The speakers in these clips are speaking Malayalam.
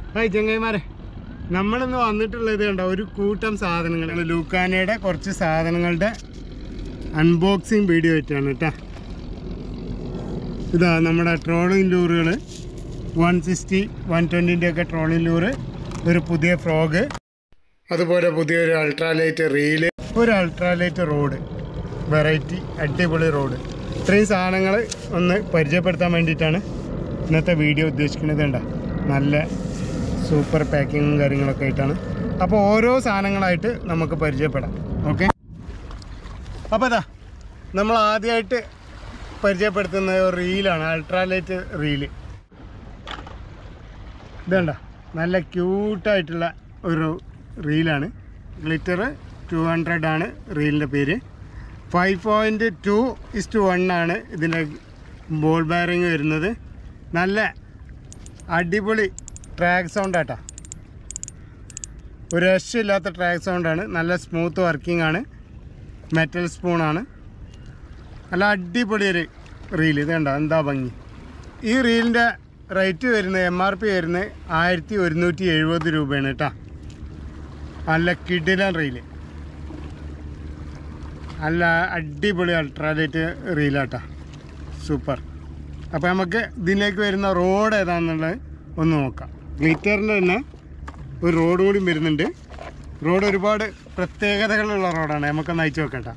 ഹായ് ചെങ്ങൈമാരെ നമ്മളിന്ന് വന്നിട്ടുള്ളത് കണ്ടോ ഒരു കൂട്ടം സാധനങ്ങൾ ലൂക്കാനയുടെ കുറച്ച് സാധനങ്ങളുടെ അൺബോക്സിങ് വീഡിയോ ആയിട്ടാണ് കേട്ടോ ഇതാ നമ്മുടെ ട്രോളിങ് ലൂറുകൾ വൺ സിക്സ്റ്റി വൺ ട്വൻറ്റിൻ്റെ ഒക്കെ ട്രോളിങ് ലൂറ് ഒരു പുതിയ ഫ്രോഗ് അതുപോലെ പുതിയൊരു അൾട്രാലൈറ്റ് റീല് ഒരു അൾട്രാലൈറ്റ് റോഡ് വെറൈറ്റി അടിപൊളി റോഡ് ഇത്രയും സാധനങ്ങൾ ഒന്ന് പരിചയപ്പെടുത്താൻ വേണ്ടിയിട്ടാണ് ഇന്നത്തെ വീഡിയോ ഉദ്ദേശിക്കുന്നത് കണ്ട നല്ല സൂപ്പർ പാക്കിങ്ങും കാര്യങ്ങളൊക്കെ ആയിട്ടാണ് അപ്പോൾ ഓരോ സാധനങ്ങളായിട്ട് നമുക്ക് പരിചയപ്പെടാം ഓക്കെ അപ്പോൾ ഇതാ നമ്മൾ ആദ്യമായിട്ട് പരിചയപ്പെടുത്തുന്ന ഒരു റീലാണ് അൾട്രാലൈറ്റ് റീല് ഇതണ്ട നല്ല ക്യൂട്ടായിട്ടുള്ള ഒരു റീലാണ് ഗ്ലിറ്റർ ടു ഹൺഡ്രഡ് ആണ് റീലിൻ്റെ പേര് five point two is to one ആണ് ഇതിൻ്റെ ബോൾ ബയറിങ് വരുന്നത് നല്ല അടിപൊളി ട്രാക്ക് സൗണ്ട് ആട്ടാ ഒരു രക്ഷയില്ലാത്ത ട്രാക്ക് സൗണ്ടാണ് നല്ല സ്മൂത്ത് വർക്കിംഗ് ആണ് മെറ്റൽ സ്പൂണാണ് നല്ല അടിപൊളി ഒരു റീൽ ഇത് കണ്ടോ എന്താ ഭംഗി ഈ റീലിൻ്റെ റേറ്റ് വരുന്നത് എം ആർ പി വരുന്നത് ആയിരത്തി ഒരുന്നൂറ്റി എഴുപത് രൂപയാണ് കേട്ടോ നല്ല കിടിലൻ റീല് നല്ല അടിപൊളി അൾട്രാലൈറ്റ് റീലാട്ടാ സൂപ്പർ അപ്പോൾ നമുക്ക് ഇതിലേക്ക് വരുന്ന റോഡ് ഏതാണെന്നുള്ളത് ഒന്ന് നോക്കാം ഗ്ലിറ്ററിൻ്റെ തന്നെ ഒരു റോഡ് കൂടി വരുന്നുണ്ട് റോഡ് ഒരുപാട് പ്രത്യേകതകളുള്ള റോഡാണ് നമുക്കൊന്ന് അയച്ചു നോക്കട്ടെ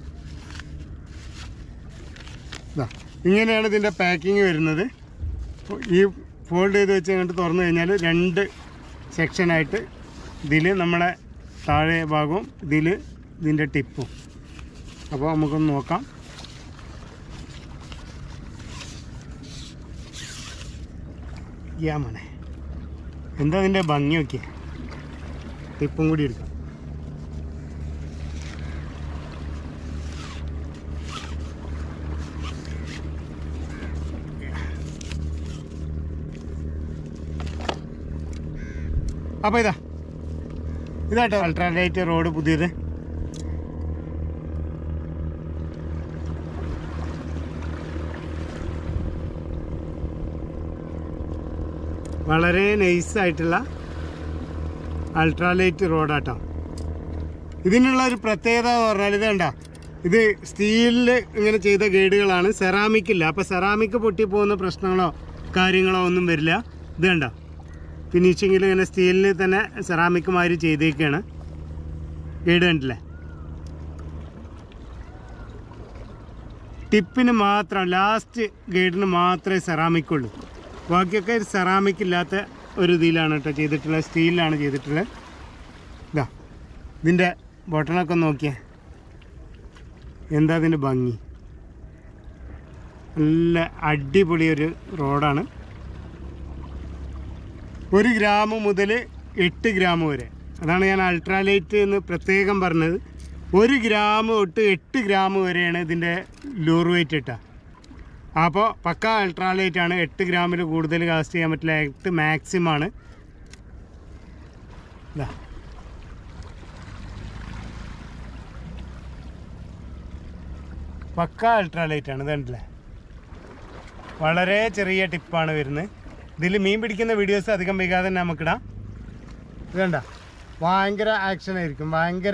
ഇതാ ഇങ്ങനെയാണ് ഇതിൻ്റെ പാക്കിങ് വരുന്നത് അപ്പോൾ ഈ ഫോൾഡ് ചെയ്ത് വെച്ച് കഴിഞ്ഞിട്ട് തുറന്നു കഴിഞ്ഞാൽ രണ്ട് സെക്ഷനായിട്ട് ഇതിൽ നമ്മളെ താഴെ ഭാഗവും ഇതിൽ ഇതിൻ്റെ ടിപ്പും അപ്പോൾ നമുക്കൊന്ന് നോക്കാം യാ മോനെ എന്താ അതിൻ്റെ ഭംഗി നോക്കിയേ ടിപ്പും കൂടി എടുക്കാം അപ്പോൾ ഇതാ ഇതാട്ടോ അൾട്രാലൈറ്റ് റോഡ് പുതിയത് വളരെ നൈസായിട്ടുള്ള അൾട്രാലൈറ്റ് റോഡാട്ടോ ഇതിനുള്ള ഒരു പ്രത്യേകത എന്ന് പറഞ്ഞാൽ ഇത് കണ്ട ഇത് സ്റ്റീലിൽ ഇങ്ങനെ ചെയ്ത ഗൈഡുകളാണ് സെറാമിക് ഇല്ല അപ്പോൾ സെറാമിക് പൊട്ടിപ്പോകുന്ന പ്രശ്നങ്ങളോ കാര്യങ്ങളോ ഒന്നും വരില്ല ഇത് കണ്ട ഫിനിഷിങ്ങിൽ ഇങ്ങനെ സ്റ്റീലിൽ തന്നെ സെറാമിക് മാതിരി ചെയ്തേക്കാണ് ഗൈഡ് കണ്ടില്ലേ ടിപ്പിന് മാത്രം ലാസ്റ്റ് ഗൈഡിന് മാത്രമേ സെറാമിക് ഉള്ളൂ ബാക്കിയൊക്കെ സെറാമിക് ഇല്ലാത്ത ഒരു ഇതിലാണ് കേട്ടോ ചെയ്തിട്ടുള്ളത് സ്റ്റീലിലാണ് ചെയ്തിട്ടുള്ളത് ഇതാ ഇതിൻ്റെ ബട്ടണൊക്കെ നോക്കിയേ എന്താ ഇതിൻ്റെ ഭംഗി നല്ല അടിപൊളി ഒരു റോഡാണ് ഒരു ഗ്രാം മുതൽ എട്ട് ഗ്രാം വരെ അതാണ് ഞാൻ അൾട്രാലൈറ്റ് എന്ന് പ്രത്യേകം പറഞ്ഞത് ഒരു ഗ്രാം തൊട്ട് എട്ട് ഗ്രാം വരെയാണ് ഇതിൻ്റെ ലൂർ വെയിറ്റ് ഇട്ട അപ്പോൾ പക്ക അൾട്രാലൈറ്റ് ആണ് എട്ട് ഗ്രാമിൽ കൂടുതൽ കാസ്റ്റ് ചെയ്യാൻ പറ്റില്ല എട്ട് മാക്സിമം ആണ് ഇതാ പക്ക അൾട്രാലൈറ്റ് ആണ് ഇത് കണ്ടില്ലേ വളരെ ചെറിയ ടിപ്പാണ് വരുന്നത് ഇതിൽ മീൻ പിടിക്കുന്ന വീഡിയോസ് അധികം വൈകാതെ തന്നെ നമുക്കിടാം ഇത് കണ്ട ഭയങ്കര ആക്ഷൻ ആയിരിക്കും ഭയങ്കര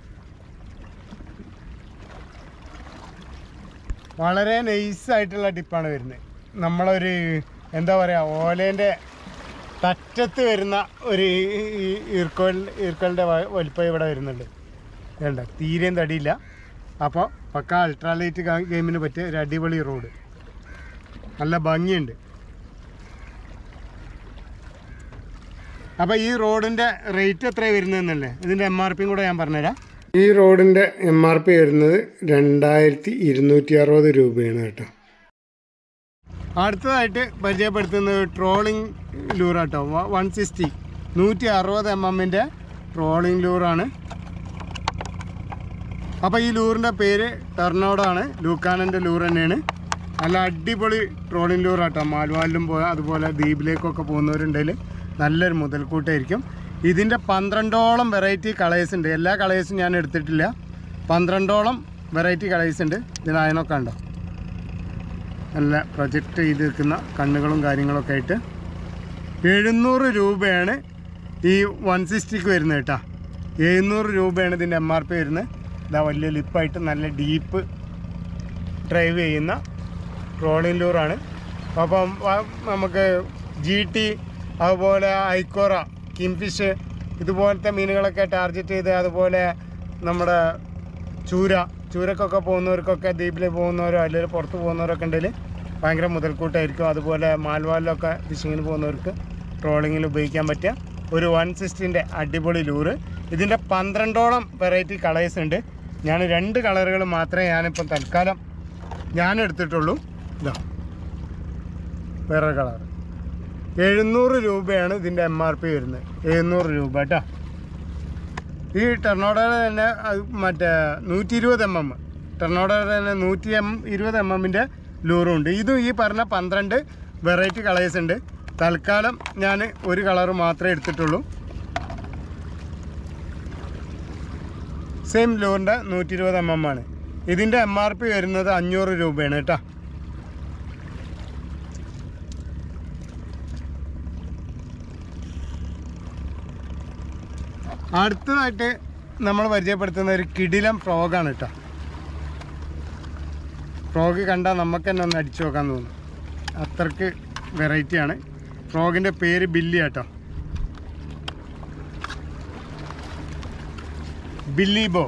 വളരെ നൈസായിട്ടുള്ള ടിപ്പാണ് വരുന്നത് നമ്മളൊരു എന്താ പറയുക ഓലേൻ്റെ തറ്റത്ത് വരുന്ന ഒരു ഈർക്കോൽ ഈർക്കോലിൻ്റെ വലിപ്പം ഇവിടെ വരുന്നുണ്ട് വേണ്ട തീരെയും തടിയില്ല അപ്പോൾ പക്ക അൾട്രാലൈറ്റ് ഗെയിമിന് പറ്റിയ ഒരു അടിപൊളി റോഡ് നല്ല ഭംഗിയുണ്ട് അപ്പോൾ ഈ റോഡിൻ്റെ റേറ്റ് എത്ര വരുന്നതെന്നല്ലേ ഇതിൻ്റെ എം ആർ പിയും കൂടെ ഞാൻ പറഞ്ഞുതരാം ഈ റോഡിൻ്റെ എം ആർ പി വരുന്നത് രണ്ടായിരത്തി ഇരുന്നൂറ്റി അറുപത് രൂപയാണ് കേട്ടോ അടുത്തതായിട്ട് പരിചയപ്പെടുത്തുന്നത് ട്രോളിംഗ് ലൂറാട്ടോ വൺ സിക്സ്റ്റി നൂറ്റി അറുപത് എം എമ്മിൻ്റെ ട്രോളിംഗ് ലൂറാണ് അപ്പോൾ ഈ ലൂറിൻ്റെ പേര് ടെർണോഡാണ് ലൂക്കാനൻ്റെ ലൂർ തന്നെയാണ് നല്ല അടിപൊളി ട്രോളിംഗ് ലൂറാട്ടോ മാൽവാലിലും പോയ അതുപോലെ ദ്വീപിലേക്കൊക്കെ പോകുന്നവരുണ്ടെങ്കിൽ നല്ലൊരു മുതൽക്കൂട്ടായിരിക്കും ഇതിൻ്റെ പന്ത്രണ്ടോളം വെറൈറ്റി കളേഴ്സ് ഉണ്ട് എല്ലാ കളേഴ്സും ഞാൻ എടുത്തിട്ടില്ല പന്ത്രണ്ടോളം വെറൈറ്റി കളേഴ്സ് ഉണ്ട് ഇതിൽ അതിനൊക്കെ ഉണ്ടോ നല്ല പ്രൊജക്റ്റ് ചെയ്ത് നിൽക്കുന്ന കണ്ണുകളും കാര്യങ്ങളൊക്കെ ആയിട്ട് എഴുന്നൂറ് രൂപയാണ് ഈ വൺ സിക്സ്റ്റിക്ക് വരുന്നത് കേട്ടോ എഴുന്നൂറ് രൂപയാണ് ഇതിൻ്റെ എം ആർ പി വരുന്നത് ഇതാ വലിയ ലിപ്പായിട്ട് നല്ല ഡീപ്പ് ഡ്രൈവ് ചെയ്യുന്ന ട്രോളിംഗ് ലൂറാണ് അപ്പം ആ, നമുക്ക് ജി ടി അതുപോലെ ഐക്കോറ കിംഫിഷ് ഇതുപോലത്തെ മീനുകളൊക്കെ ടാർഗറ്റ് ചെയ്ത് അതുപോലെ നമ്മുടെ ചൂര ചൂരക്കൊക്കെ പോകുന്നവർക്കൊക്കെ ദ്വീപിൽ പോകുന്നവരോ അല്ലെങ്കിൽ പുറത്ത് പോകുന്നവരൊക്കെ ഉണ്ടെങ്കിൽ ഭയങ്കര മുതൽക്കൂട്ടായിരിക്കും അതുപോലെ മാൽവാലിലൊക്കെ ഫിഷിങ്ങിന് പോകുന്നവർക്ക് ട്രോളിങ്ങിൽ ഉപയോഗിക്കാൻ പറ്റിയ ഒരു വൺ സിക്സ്റ്റിൻ്റെ അടിപൊളി ലൂറ് ഇതിൻ്റെ പന്ത്രണ്ടോളം വെറൈറ്റി കളേഴ്സ് ഉണ്ട് ഞാൻ രണ്ട് കളറുകൾ മാത്രമേ ഞാനിപ്പം തൽക്കാലം ഞാൻ എടുത്തിട്ടുള്ളൂ ഇതാ വേറെ കളർ എഴുന്നൂറ് രൂപയാണ് ഇതിൻ്റെ എം ആർ പി വരുന്നത് എഴുന്നൂറ് രൂപ കേട്ടോ ഈ ടെർണോഡയുടെ തന്നെ അത് മറ്റേ നൂറ്റി ഇരുപത് എം എം ടെർണോഡയുടെ തന്നെ നൂറ്റി എം ഇരുപത് എം എമ്മിൻ്റെ ലൂറും ഉണ്ട് ഇതും ഈ പറഞ്ഞ പന്ത്രണ്ട് വെറൈറ്റി കളേഴ്സ് ഉണ്ട് തൽക്കാലം ഞാൻ ഒരു കളർ മാത്രമേ എടുത്തിട്ടുള്ളൂ സെയിം ലൂറിൻ്റെ നൂറ്റി ഇരുപത് എം എം ആണ് ഇതിൻ്റെ എം ആർ പി വരുന്നത് അഞ്ഞൂറ് രൂപയാണ് കേട്ടോ അടുത്തതായിട്ട് നമ്മൾ പരിചയപ്പെടുത്തുന്ന ഒരു കിടിലം ഫ്രോഗാണ് കേട്ടോ ഫ്രോഗ് കണ്ടാൽ നമുക്ക് തന്നെ ഒന്ന് അടിച്ചു നോക്കാൻ തോന്നും അത്രക്ക് വെറൈറ്റിയാണ് ഫ്രോഗിൻ്റെ പേര് ബില്ലി കേട്ടോ ബില്ലി ബോ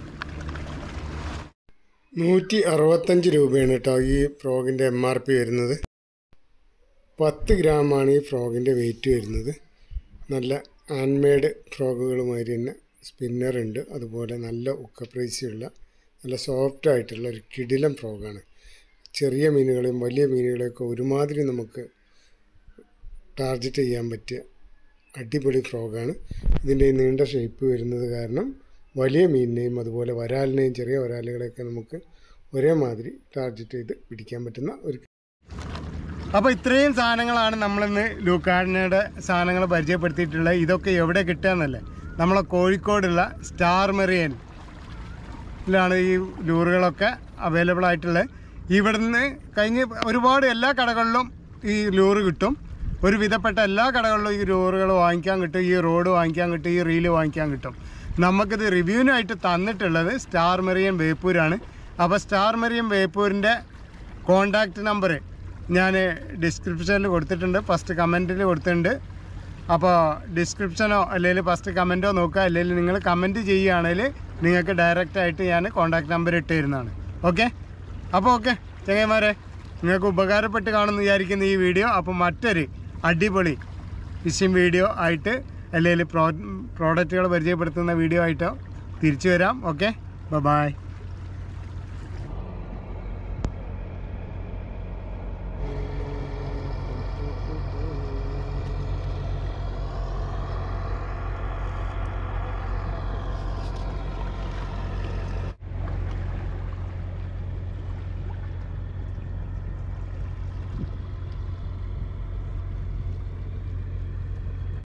നൂറ്റി അറുപത്തഞ്ച് രൂപയാണ് കേട്ടോ ഈ ഫ്രോഗിൻ്റെ എം ആർ പി വരുന്നത് പത്ത് ഗ്രാമാണ് ഈ ഫ്രോഗിൻ്റെ വെയിറ്റ് വരുന്നത് നല്ല ആൻമെയ്ഡ് ഫ്രോഗുകളുമാതിരി തന്നെ സ്പിന്നർ ഉണ്ട് അതുപോലെ നല്ല ഉക്കപ്രൈസിയുള്ള നല്ല സോഫ്റ്റ് ആയിട്ടുള്ള ഒരു കിടിലം ഫ്രോഗാണ് ചെറിയ മീനുകളെയും വലിയ മീനുകളെയൊക്കെ ഒരുമാതിരി നമുക്ക് ടാർഗറ്റ് ചെയ്യാൻ പറ്റിയ അടിപൊളി ഫ്രോഗാണ് ഇതിൻ്റെ ഈ നീണ്ട ഷേപ്പ് വരുന്നത് കാരണം വലിയ മീനിനെയും അതുപോലെ വരാലിനെയും ചെറിയ വരാലുകളെയൊക്കെ നമുക്ക് ഒരേമാതിരി ടാർഗറ്റ് ചെയ്ത് പിടിക്കാൻ പറ്റുന്ന ഒരു അപ്പോൾ ഇത്രയും സാധനങ്ങളാണ് നമ്മളിന്ന് ലൂക്കാടിനയുടെ സാധനങ്ങൾ പരിചയപ്പെടുത്തിയിട്ടുള്ളത് ഇതൊക്കെ എവിടെ കിട്ടുകയെന്നല്ലേ നമ്മളെ കോഴിക്കോടുള്ള സ്റ്റാർ മെറിയൻ ലാണ് ഈ ലൂറുകളൊക്കെ അവൈലബിൾ ആയിട്ടുള്ളത് ഇവിടുന്ന് കഴിഞ്ഞ് ഒരുപാട് എല്ലാ കടകളിലും ഈ ലൂറ് കിട്ടും ഒരു വിധപ്പെട്ട എല്ലാ കടകളിലും ഈ ലൂറുകൾ വാങ്ങിക്കാൻ കിട്ടും ഈ റോഡ് വാങ്ങിക്കാൻ കിട്ടും ഈ റീല് വാങ്ങിക്കാൻ കിട്ടും നമുക്കിത് റിവ്യൂവിനായിട്ട് തന്നിട്ടുള്ളത് സ്റ്റാർ മെറിയൻ വേപ്പൂരാണ് അപ്പോൾ സ്റ്റാർ മെറിയൻ വേപ്പൂരിൻ്റെ കോണ്ടാക്റ്റ് നമ്പർ ഞാൻ ഡിസ്ക്രിപ്ഷനിൽ കൊടുത്തിട്ടുണ്ട് ഫസ്റ്റ് കമൻറ്റിൽ കൊടുത്തിട്ടുണ്ട് അപ്പോൾ ഡിസ്ക്രിപ്ഷനോ അല്ലെങ്കിൽ ഫസ്റ്റ് കമൻറ്റോ നോക്കുക അല്ലെങ്കിൽ നിങ്ങൾ കമൻറ്റ് ചെയ്യുകയാണെങ്കിൽ നിങ്ങൾക്ക് ഡയറക്റ്റ് ആയിട്ട് ഞാൻ കോൺടാക്ട് നമ്പർ ഇട്ട് തരുന്നതാണ് ഓക്കെ അപ്പോൾ ഓക്കെ ചങ്ങന്മാരെ നിങ്ങൾക്ക് ഉപകാരപ്പെട്ട് കാണുമെന്ന് വിചാരിക്കുന്ന ഈ വീഡിയോ അപ്പോൾ മറ്റൊരു അടിപൊളി ഫിഷിംഗ് വീഡിയോ ആയിട്ട് അല്ലെങ്കിൽ പ്രോ പ്രോഡക്റ്റുകൾ പരിചയപ്പെടുത്തുന്ന വീഡിയോ ആയിട്ടോ തിരിച്ചു വരാം ഓക്കെ ബൈ